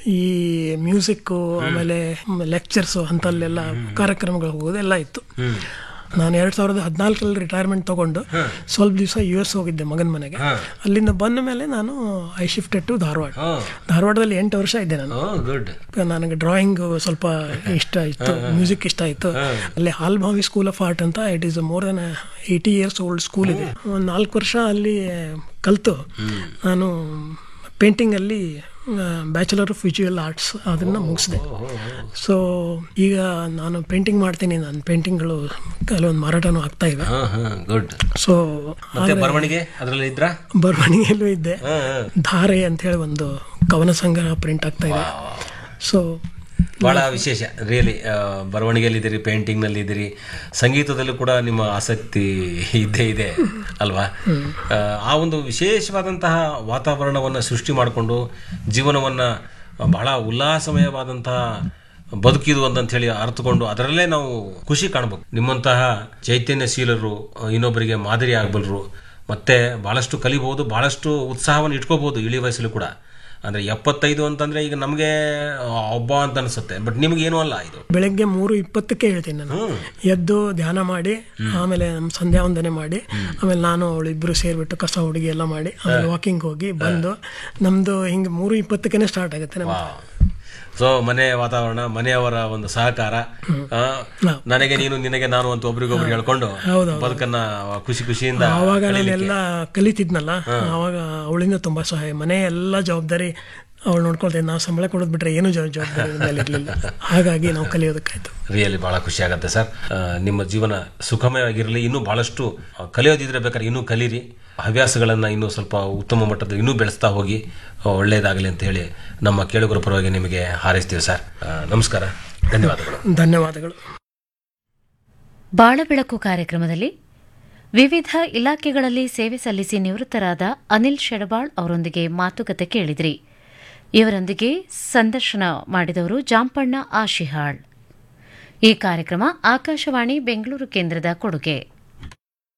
ಈ ಮ್ಯೂಸಿಕ್ಕು ಆಮೇಲೆ ಲೆಕ್ಚರ್ಸು ಅಂತಲ್ಲೆಲ್ಲ ಕಾರ್ಯಕ್ರಮಗಳು ಹೋಗೋದು ಎಲ್ಲ ಇತ್ತು ನಾನು ಎರಡ್ ಸಾವಿರದ ಹದಿನಾಲ್ಕರಲ್ಲಿ ರಿಟೈರ್ಮೆಂಟ್ ತಗೊಂಡು ಸ್ವಲ್ಪ ದಿವಸ ಯು ಎಸ್ ಹೋಗಿದ್ದೆ ಮಗನ ಮನೆಗೆ ಅಲ್ಲಿಂದ ಬಂದ ಮೇಲೆ ನಾನು ಐ ಶಿಫ್ಟೆಡ್ ಟು ಧಾರವಾಡ ಧಾರವಾಡದಲ್ಲಿ ಎಂಟು ವರ್ಷ ಇದ್ದೆ ನಾನು ಗುಡ್ ನನಗೆ ಡ್ರಾಯಿಂಗ್ ಸ್ವಲ್ಪ ಇಷ್ಟ ಇತ್ತು ಮ್ಯೂಸಿಕ್ ಇಷ್ಟ ಇತ್ತು ಅಲ್ಲಿ ಹಾಲ್ಭಾವಿ ಸ್ಕೂಲ್ ಆಫ್ ಆರ್ಟ್ ಅಂತ it is more than eighty years old school ಇದೆ ಒಂದು ನಾಲ್ಕು ವರ್ಷ ಅಲ್ಲಿ ಕಲಿತು ನಾನು ಪೇಂಟಿಂಗ್ ಅಲ್ಲಿ ಬ್ಯಾಚುಲರ್ ಆಫ್ ವಿಜುವಲ್ ಆರ್ಟ್ಸ್ ಅದನ್ನ ಮುಗಿಸಿದೆ ಸೊ ಈಗ ನಾನು ಪೇಂಟಿಂಗ್ ಮಾಡ್ತೀನಿ ನನ್ನ ಪೇಂಟಿಂಗ್ಗಳು ಕೆಲವೊಂದು ಮಾರಾಟನೂ ಆಗ್ತಾ ಇವೆ ಹಾ ಹಾ ಗುಡ್ ಸೊ ಮತ್ತೆ ಬರವಣಿಗೆ ಅದರಲ್ಲಿ ಇದ್ರಾ ಬರವಣಿಗೆಯಲ್ಲೂ ಇದ್ದೆ ಹಾ ಹಾ ಧಾರೆ ಅಂತ ಹೇಳಿ ಒಂದು ಕವನ ಸಂಗ್ರಹ ಪ್ರಿಂಟ್ ಆಗ್ತಾ ಇದೆ ಸೊ ಬಹಳ ವಿಶೇಷ ರಿಯಲಿ ಬರವಣಿಗೆಯಲ್ಲಿ ಇದ್ದೀರಿ ಪೇಂಟಿಂಗ್ ನಲ್ಲಿ ಇದ್ದೀರಿ ಸಂಗೀತದಲ್ಲೂ ಕೂಡ ನಿಮ್ಮ ಆಸಕ್ತಿ ಇದ್ದೇ ಇದೆ ಅಲ್ವಾ ಆ, ಆ ಒಂದು ವಿಶೇಷವಾದಂತಹ ವಾತಾವರಣವನ್ನು ಸೃಷ್ಟಿ ಮಾಡಿಕೊಂಡು ಜೀವನವನ್ನ ಬಹಳ ಉಲ್ಲಾಸಮಯವಾದಂತಹ ಬದುಕಿದು ಅಂತ ಹೇಳಿ ಅರ್ಥಕೊಂಡು ಅದರಲ್ಲೇ ನಾವು ಖುಷಿ ಕಾಣಬೇಕು ನಿಮ್ಮಂತಹ ಚೈತನ್ಯಶೀಲರು ಆ, ಇನ್ನೊಬ್ಬರಿಗೆ ಮಾದರಿ ಆಗಬಲ್ಲರು ಮತ್ತೆ ಬಹಳಷ್ಟು ಕಲಿಬಹುದು ಬಹಳಷ್ಟು ಉತ್ಸಾಹವನ್ನು ಇಟ್ಕೋಬಹುದು ಇಳಿ ವಯಸ್ಸಲ್ಲೂ ಕೂಡ ಅಂದ್ರೆ ಎಪ್ಪತ್ತೈದು ಅಂತಂದ್ರೆ ಈಗ ನಮಗೆ ಒಬ್ಬ ಅಂತ ಅನ್ಸುತ್ತೆ ಬಟ್ ನಿಮ್ಗೆ ಏನೂ ಅಲ್ಲ ಇದು ಬೆಳಗ್ಗೆ ಮೂರು ಇಪ್ಪತ್ತಕ್ಕೆ ಹೇಳ್ತೀನಿ ನಾನು ಎದ್ದು ಧ್ಯಾನ ಮಾಡಿ ಆಮೇಲೆ ನಮ್ಮ ಸಂಧ್ಯಾ ವಂದನೆ ಮಾಡಿ ಆಮೇಲೆ ನಾನು ಅವಳು ಇಬ್ರು ಸೇರ್ಬಿಟ್ಟು ಕಸ ಹುಡುಗಿ ಎಲ್ಲ ಮಾಡಿ ಆಮೇಲೆ ವಾಕಿಂಗ್ ಹೋಗಿ ಬಂದು ನಮ್ದು ಹಿಂಗೆ ಮೂರು ಇಪ್ಪತ್ತಕ್ಕೆ ಸ್ಟಾರ್ಟ್ ಆಗುತ್ತೆ ನಮ್ದು ಸೊ ಮನೆ ವಾತಾವರಣ ಮನೆಯವರ ಒಂದು ಸಹಕಾರ ಆ, ನನಗೆ ನೀನು ನಿನಗೆ ನಾನು ಅಂತ ಒಬ್ರಿಗೊಬ್ರು ಹೇಳ್ಕೊಂಡು ಬದುಕನ್ನ ಖುಷಿ ಖುಷಿಯಿಂದ ಆವಾಗ ನಾನೆಲ್ಲ ಕಲಿತಿದ್ನಲ್ಲ ಆವಾಗ ಅವಳಿಂದ ತುಂಬಾ ಸಹಾಯ ಮನೆ ಎಲ್ಲ ಜವಾಬ್ದಾರಿ ಅವಳು ನೋಡ್ಕೊಳ್ತೇನೆ ನಾವು ಸಂಬಳ ಕೊಡೋದು ಬಿಟ್ರೆ ಏನು ಜವ- ಜವಾಬ್ದಾರಿ ಮೇಲೆ ಇರಲಿಲ್ಲ ಹಾಗಾಗಿ ನಾವು ಕಲಿಯೋದಕ್ಕಾಯ್ತು ರಿಯಲಿ ಬಹಳ ಖುಷಿ ಆಗುತ್ತೆ ಸರ್ ಆ, ನಿಮ್ಮ ಜೀವನ ಸುಖಮಯವಾಗಿರಲಿ ಇನ್ನೂ ಬಹಳಷ್ಟು ಆ, ಕಲಿಯೋದಿದ್ರೆ ಬೇಕಾದ್ರೆ ಇನ್ನೂ ಕಲೀರಿ ಹವ್ಯಾಸಗಳನ್ನು ಇನ್ನೂ ಸ್ವಲ್ಪ ಉತ್ತಮ ಮಟ್ಟದ ಇನ್ನೂ ಬೆಳೆಸ್ತಾ ಹೋಗಿ ಆ, ಒಳ್ಳೆಯದಾಗಲಿ ಅಂತ ಹೇಳಿ ನಮ್ಮ ಕೇಳುಗರ ಪರವಾಗಿ ನಿಮಗೆ ಹಾರೈಸ್ತೀವಿ ಸರ್ ಆ, ನಮಸ್ಕಾರ ಧನ್ಯವಾದಗಳು ಧನ್ಯವಾದಗಳು ಬಾಳಬೆಳಕು ಕಾರ್ಯಕ್ರಮದಲ್ಲಿ ವಿವಿಧ ಇಲಾಖೆಗಳಲ್ಲಿ ಸೇವೆ ಸಲ್ಲಿಸಿ ನಿವೃತ್ತರಾದ ಅನಿಲ್ ಶೆಡಬಾಳ್ ಅವರೊಂದಿಗೆ ಮಾತುಕತೆ ಕೇಳಿದ್ರಿ ಇವರೊಂದಿಗೆ ಸಂದರ್ಶನ ಮಾಡಿದವರು ಜಾಂಪಣ್ಣ ಆಶಿಹಾಳ್ ಈ ಕಾರ್ಯಕ್ರಮ ಆಕಾಶವಾಣಿ ಬೆಂಗಳೂರು ಕೇಂದ್ರದ ಕೊಡುಗೆ